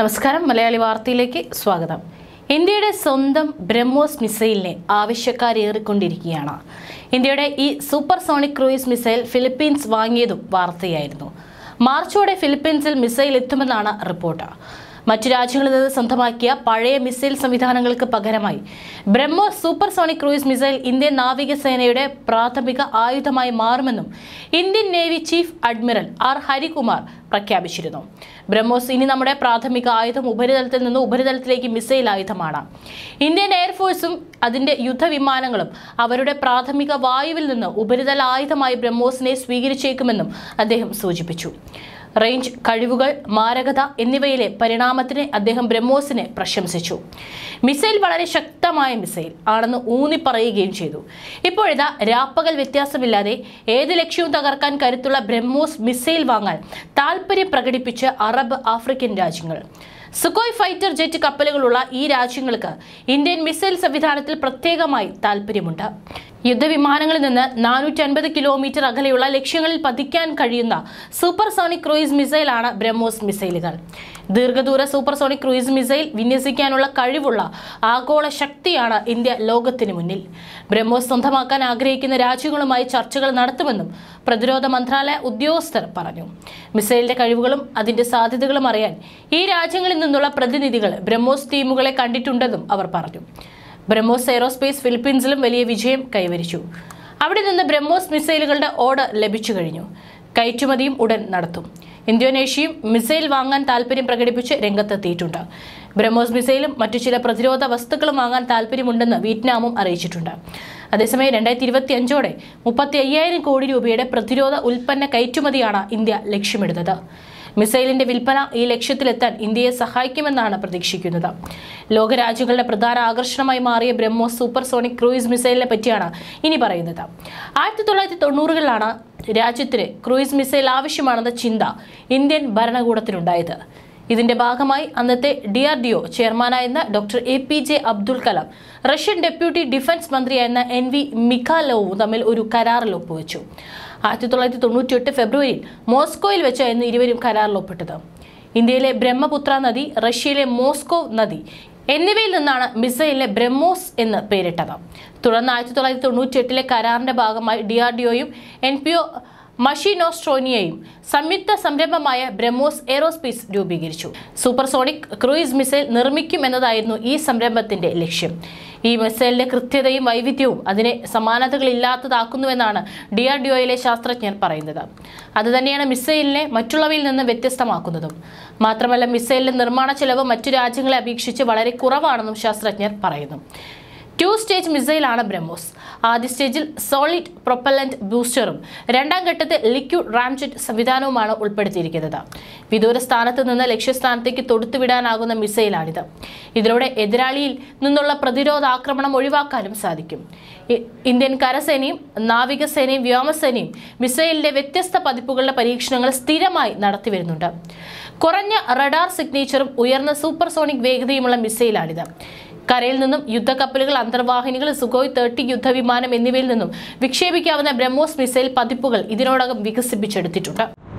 നമസ്കാരം മലയാളി വാർത്തയിലേക്ക് സ്വാഗതം ഇന്ത്യയുടെ സ്വന്തം ബ്രഹ്മോസ് മിസൈലിനെ ആവശ്യക്കാരേറിക്കൊണ്ടിരിക്കുകയാണ് ഇന്ത്യയുടെ ഈ supersonic cruise missile Philippines വാങ്ങിയതും വാർത്തയായിരുന്നു മാർച്ചോടെ ഫിലിപ്പീൻസിൽ മിസൈൽ എത്തുമെന്നാണ് റിപ്പോർട്ട് മറ്റു രാജ്യങ്ങളിൽ നിന്ന് സ്വന്തമാക്കിയ പഴയ മിസൈൽ സംവിധാനങ്ങൾക്ക് പകരമായി BrahMos supersonic cruise missile Indian നാവികസേനയുടെ പ്രാഥമിക ആയുധമായി മാറുമെന്നും Indian navy chief admiral R Harikumar പ്രഖ്യാപിച്ചിരുന്നു ബ്രഹ്മോസ് ഇനി നമ്മുടെ പ്രാഥമിക ആയുധം ഉപരിതലത്തിൽ നിന്ന് ഉപരിതലത്തിലേക്ക് മിസൈൽ ആയുധമാണ് ഇന്ത്യൻ എയർഫോഴ്സും അതിന്റെ യുദ്ധവിമാനങ്ങളും അവരുടെ പ്രാഥമിക വായുവിൽ നിന്ന് ഉപരിതല ആയുധമായി ബ്രഹ്മോസിനെ സ്വീകരിച്ചേക്കുമെന്നും അദ്ദേഹം സൂചിപ്പിച്ചു റേഞ്ച് കഴിവുകൾ മാരകത എന്നിവയിലെ പരിണാമത്തിന് അദ്ദേഹം ബ്രഹ്മോസിനെ പ്രശംസിച്ചു മിസൈൽ വളരെ ശക്തമായ മിസൈൽ ആണെന്ന് ഊന്നി പറയുകയും ചെയ്തു ഇപ്പോഴിതാ രാപ്പകൽ വ്യത്യാസമില്ലാതെ ഏത് ലക്ഷ്യവും തകർക്കാൻ കരുത്തുള്ള ബ്രഹ്മോസ് മിസൈൽ വാങ്ങാൻ താൽപ്പര്യം പ്രകടിപ്പിച്ച് അറബ് ആഫ്രിക്കൻ രാജ്യങ്ങൾ സുഖോയ് ഫൈറ്റർ ജെറ്റ് കപ്പലുകളുള്ള ഈ രാജ്യങ്ങൾക്ക് ഇന്ത്യൻ മിസൈൽ സംവിധാനത്തിൽ പ്രത്യേകമായി താൽപ്പര്യമുണ്ട് യുദ്ധവിമാനങ്ങളിൽ നിന്ന് നാനൂറ്റി അൻപത് കിലോമീറ്റർ അകലെയുള്ള ലക്ഷ്യങ്ങളിൽ പതിക്കാൻ കഴിയുന്ന സൂപ്പർസോണിക് ക്രൂയിസ് മിസൈലാണ് ബ്രഹ്മോസ് മിസൈലുകൾ ദീർഘദൂര സൂപ്പർസോണിക് ക്രൂയിസ് മിസൈൽ വിന്യസിക്കാനുള്ള കഴിവുള്ള ആഗോള ശക്തിയാണ് ഇന്ത്യ ലോകത്തിന് മുന്നിൽ ബ്രഹ്മോസ് സ്വന്തമാക്കാൻ ആഗ്രഹിക്കുന്ന രാജ്യങ്ങളുമായി ചർച്ചകൾ നടത്തുമെന്നും പ്രതിരോധ മന്ത്രാലയ ഉദ്യോഗസ്ഥർ പറഞ്ഞു മിസൈലിന്റെ കഴിവുകളും അതിന്റെ സാധ്യതകളും അറിയാൻ ഈ രാജ്യങ്ങളിൽ നിന്നുള്ള പ്രതിനിധികൾ ബ്രഹ്മോസ് ടീമുകളെ കണ്ടിട്ടുണ്ടെന്നും അവർ പറഞ്ഞു ബ്രഹ്മോസ് എയ്റോസ്പേസ് ഫിലിപ്പീൻസിലും വലിയ വിജയം കൈവരിച്ചു അവിടെ നിന്ന് ബ്രഹ്മോസ് മിസൈലുകളുടെ ഓർഡർ ലഭിച്ചു കഴിഞ്ഞു കയറ്റുമതിയും ഉടൻ നടത്തും ഇന്തോനേഷ്യയും മിസൈൽ വാങ്ങാൻ താല്പര്യം പ്രകടിപ്പിച്ച് രംഗത്തെത്തിയിട്ടുണ്ട് ബ്രഹ്മോസ് മിസൈലും മറ്റു ചില പ്രതിരോധ വസ്തുക്കളും വാങ്ങാൻ താല്പര്യമുണ്ടെന്ന് വിയറ്റ്നാമും അറിയിച്ചിട്ടുണ്ട് അതേസമയം രണ്ടായിരത്തി ഇരുപത്തി അഞ്ചോടെ മുപ്പത്തി അയ്യായിരം കോടി രൂപയുടെ പ്രതിരോധ ഉൽപ്പന്ന കയറ്റുമതിയാണ് ഇന്ത്യ ലക്ഷ്യമിടുന്നത് മിസൈലിന്റെ വിൽപ്പന ഈ ലക്ഷ്യത്തിലെത്താൻ ഇന്ത്യയെ സഹായിക്കുമെന്നാണ് പ്രതീക്ഷിക്കുന്നത് ലോകരാജ്യങ്ങളുടെ പ്രധാന ആകർഷണമായി മാറിയ ബ്രഹ്മോസ് സൂപ്പർ സോണിക് ക്രൂയിസ് മിസൈലിനെ പറ്റിയാണ് ഇനി പറയുന്നത് ആയിരത്തി തൊള്ളായിരത്തി തൊണ്ണൂറുകളിലാണ് രാജ്യത്തിന് ക്രൂയിസ് മിസൈൽ ആവശ്യമാണെന്ന ചിന്ത ഇന്ത്യൻ ഭരണകൂടത്തിനുണ്ടായത് ഇതിന്റെ ഭാഗമായി അന്നത്തെ ഡി ആർ ഡി ഒ ചെയർമാനായിരുന്ന doctor A P J Abdul Kalam Russian deputy defence മന്ത്രിയായിരുന്ന എൻ വി മിഖാലോവും തമ്മിൽ ഒരു കരാറിൽ ഒപ്പുവെച്ചു ആയിരത്തി തൊള്ളായിരത്തി തൊണ്ണൂറ്റി എട്ട് ഫെബ്രുവരിയിൽ മോസ്കോയിൽ വെച്ചായിരുന്നു ഇരുവരും കരാറിൽ ഒപ്പിട്ടത് ഇന്ത്യയിലെ ബ്രഹ്മപുത്ര നദി റഷ്യയിലെ മോസ്കോ നദി എന്നിവയിൽ നിന്നാണ് മിസൈലിനെ ബ്രഹ്മോസ് എന്ന് പേരിട്ടത് തുടർന്ന് ആയിരത്തി തൊള്ളായിരത്തി തൊണ്ണൂറ്റി എട്ടിലെ കരാറിന്റെ ഭാഗമായി ഡി ആർ ഡി ഒയും എൻ പി ഒ മഷിനോസ്ട്രോനിയയും സംയുക്ത സംരംഭമായ ബ്രഹ്മോസ് എയറോസ്പേസ് രൂപീകരിച്ചു സൂപ്പർസോണിക് ക്രൂയിസ് മിസൈൽ നിർമ്മിക്കും എന്നതായിരുന്നു ഈ സംരംഭത്തിന്റെ ലക്ഷ്യം ഈ മിസൈലിന്റെ കൃത്യതയും വൈവിധ്യവും അതിനെ സമാനതകളില്ലാത്തതാക്കുന്നുവെന്നാണ് ഡി ആർ ഡി ഒയിലെ ശാസ്ത്രജ്ഞർ പറയുന്നത് അതുതന്നെയാണ് മിസൈലിനെ മറ്റുള്ളവയിൽ നിന്ന് വ്യത്യസ്തമാക്കുന്നതും മാത്രമല്ല മിസൈലിന്റെ നിർമ്മാണ ചെലവ് മറ്റു രാജ്യങ്ങളെ അപേക്ഷിച്ച് വളരെ കുറവാണെന്നും ശാസ്ത്രജ്ഞർ പറയുന്നു ടു സ്റ്റേജ് മിസൈലാണ് ബ്രഹ്മോസ് ആദ്യ സ്റ്റേജിൽ സോളിഡ് പ്രൊപ്പല്ലന്റ് ബൂസ്റ്ററും രണ്ടാം ഘട്ടത്തിൽ ലിക്വിഡ് റാംജെറ്റ് സംവിധാനവുമാണ് ഉൾപ്പെടുത്തിയിരിക്കുന്നത് വിദൂര സ്ഥാനത്ത് നിന്ന് ലക്ഷ്യസ്ഥാനത്തേക്ക് തൊടുത്തുവിടാനാകുന്ന മിസൈലാണിത് ഇതിലൂടെ എതിരാളിയിൽ നിന്നുള്ള പ്രതിരോധാക്രമണം ഒഴിവാക്കാനും സാധിക്കും ഇ- ഇന്ത്യൻ കരസേനയും നാവികസേനയും വ്യോമസേനയും മിസൈലിന്റെ വ്യത്യസ്ത പതിപ്പുകളുടെ പരീക്ഷണങ്ങൾ സ്ഥിരമായി നടത്തിവരുന്നുണ്ട് കുറഞ്ഞ റഡാർ സിഗ്നേച്ചറും ഉയർന്ന സൂപ്പർസോണിക് വേഗതയുമുള്ള മിസൈലാണിത് കരയിൽ നിന്നും യുദ്ധക്കപ്പലുകൾ അന്തർവാഹിനികൾ സുഖോയ് തേർട്ടി യുദ്ധവിമാനം എന്നിവയിൽ നിന്നും വിക്ഷേപിക്കാവുന്ന ബ്രഹ്മോസ് മിസൈൽ പതിപ്പുകൾ ഇതിനോടകം വികസിപ്പിച്ചെടുത്തിട്ടുണ്ട്